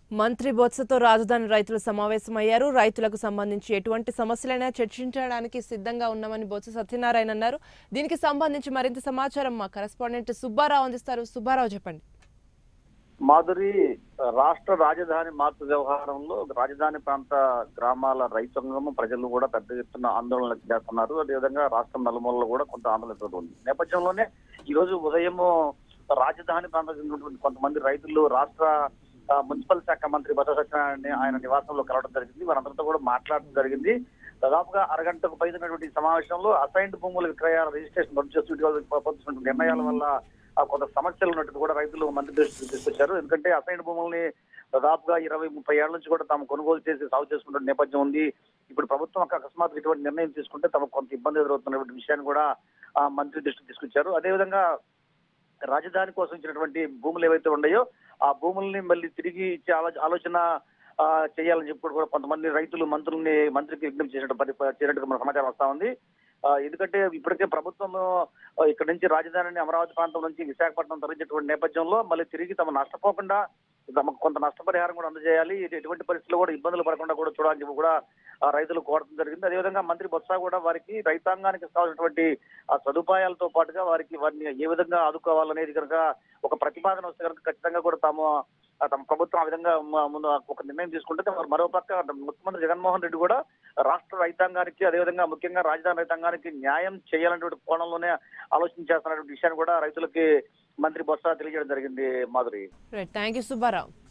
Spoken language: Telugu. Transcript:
మంత్రి బొత్సతో రాజధాని రైతులు సమావేశమయ్యారు రైతులకు సంబంధించి ఎటువంటి సమస్యలైనా చర్చించడానికి సిద్ధంగా ఉన్నామని బొత్స సత్యనారాయణ అన్నారు దీనికి సంబంధించి మరింత సమాచారం మా కరెస్పాండెంట్ సుబ్బారావు అందిస్తారు సుబ్బారావు చెప్పండి మాధురి రాష్ట్ర రాజధాని మార్పు వ్యవహారంలో రాజధాని ప్రాంత గ్రామాల రైతాంగం ప్రజలు కూడా పెద్ద ఎత్తున ఆందోళన చేస్తున్నారు అదేవిధంగా రాష్ట్రం నలుమూలలో కూడా కొంత ఆందోళన జరుగుతుంది నేపథ్యంలోనే ఈ రోజు ఉదయం రాజధాని ప్రాంతం చెందినటువంటి కొంతమంది రైతులు రాష్ట్ర ఆ, మున్సిపల్ శాఖ మంత్రి బొత్స సత్యనారాయణ ఆయన నివాసంలో కలవడం జరిగింది వారందరితో కూడా మాట్లాడడం జరిగింది దాదాపుగా అరగంటకు పైనటువంటి సమావేశంలో అసైన్డ్ భూముల విక్రయాల రిజిస్ట్రేషన్ రద్దు చేస్తూ ఇటీవల పొందుతున్న నిర్ణయాల వల్ల ఆ కొంత సమస్యలు ఉన్నట్టు కూడా రైతులు మంత్రి దృష్టికి తీసుకొచ్చారు ఎందుకంటే అసైన్డ్ భూముల్ని దాదాపుగా ఇరవై ముప్పై ఏళ్ల నుంచి కూడా తాము కొనుగోలు చేసి సాగు చేసుకుంటున్న నేపథ్యం ఉంది ఇప్పుడు ప్రభుత్వం ఒక అకస్మాత్ ఇటువంటి నిర్ణయం తీసుకుంటే తమకు కొంత ఇబ్బంది ఎదురవుతున్నటువంటి విషయాన్ని కూడా ఆ మంత్రి దృష్టికి తీసుకొచ్చారు అదేవిధంగా రాజధాని కోసం ఇచ్చినటువంటి భూములు ఏవైతే ఉన్నాయో ఆ భూముల్ని మళ్ళీ తిరిగి ఇచ్చే ఆలో- ఆలోచన ఆ, చేయాలని చెప్పి కూడా కొంతమంది రైతులు మంత్రుల్ని మంత్రికి విజ్ఞప్తి చేసినట్టు పరి- చేసినట్టుగా మన సమాచారం వస్తా ఉంది ఆ, ఎందుకంటే ఇప్పటికే ప్రభుత్వం ఆ, ఇక్కడ నుంచి రాజధానిని అమరావతి ప్రాంతం నుంచి విశాఖపట్నం తరలించేటువంటి నేపథ్యంలో మళ్ళీ తిరిగి తమ నష్టపోకుండా తమకు కొంత నష్టపరిహారం కూడా అందజేయాలి ఇది ఎటువంటి పరిస్థితుల్లో కూడా ఇబ్బందులు పడకుండా కూడా చూడాలని చెప్పి కూడా ఆ, రైతులు కోరడం జరిగింది అదేవిధంగా మంత్రి బొత్స కూడా వారికి రైతాంగానికి కావాల్సినటువంటి ఆ సదుపాయాలతో పాటుగా వారికి వారిని ఏ విధంగా ఆదుకోవాలనేది కనుక ఒక ప్రతిపాదన వస్తే కనుక ఖచ్చితంగా కూడా తాము ఆ, తమ ప్రభుత్వం ఆ విధంగా మ- ముందు ఒక నిర్ణయం తీసుకుంటే మరి మరోపక్క ముఖ్యమంత్రి జగన్మోహన్ రెడ్డి కూడా రాష్ట్ర రైతాంగానికి అదేవిధంగా ముఖ్యంగా రాజధాని రైతాంగానికి న్యాయం చేయాలనేటువంటి కోణంలోనే ఆలోచన చేస్తున్నటువంటి విషయాన్ని కూడా రైతులకి మంత్రి బొత్స తెలియజేయడం జరిగింది Madhuri right thank you Subbarao